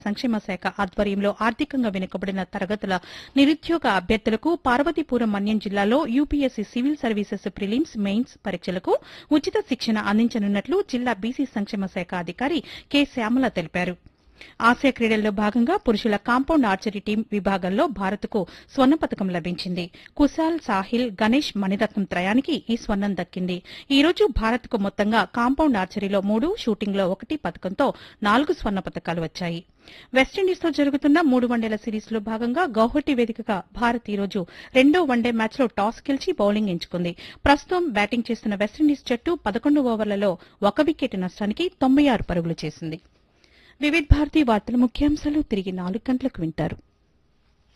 సంక్షేమ శాఖ ఆధ్వర్యంలో ఆర్థికంగా వెనుకబడిన తరగతుల నిరుద్యోగ అభ్యర్థులకు పార్వతీపురం మన్యం జిల్లాలో UPSC civil services prelims mains పరీక్షలకు ఉచిత శిక్షణ అందించనున్నట్లు జిల్లా బీసీ సంక్షేమ శాఖ అధికారి కె శ్యామల తెలిపారు ఆసియా క్రీడల్లో భాగంగా పురుషుల కాంపౌండ్ ఆర్చరీ టీం విభాగంలో భారత్కు స్వర్ణ పథకం లభించింది కుశాల్ సాహిల్ గణేష్ మణిరత్నం త్రయానికి ఈ స్వర్ణం దక్కింది ఈ రోజు భారత్కు మొత్తంగా కాంపౌండ్ ఆర్చరీలో మూడు షూటింగ్లో ఒకటి పథకంతో నాలుగు స్వర్ణ పథకాలు వచ్చాయి వెస్టిండీస్తో జరుగుతున్న మూడు వన్డేల సిరీస్లో భాగంగా గౌహటి వేదికగా భారత్ ఈ రోజు రెండో వన్డే మ్యాచ్లో టాస్ గెలిచి బౌలింగ్ ఎంచుకుంది ప్రస్తుతం బ్యాటింగ్ చేస్తున్న వెస్టిండీస్ జట్టు పదకొండు ఓవర్లలో ఒక వికెట్ నష్టానికి తొంభై ఆరు పరుగులు చేసింది వివిధ్ భారతి వార్తల ముఖ్యాంశాలు తిరిగి నాలుగు గంటలకు వింటారు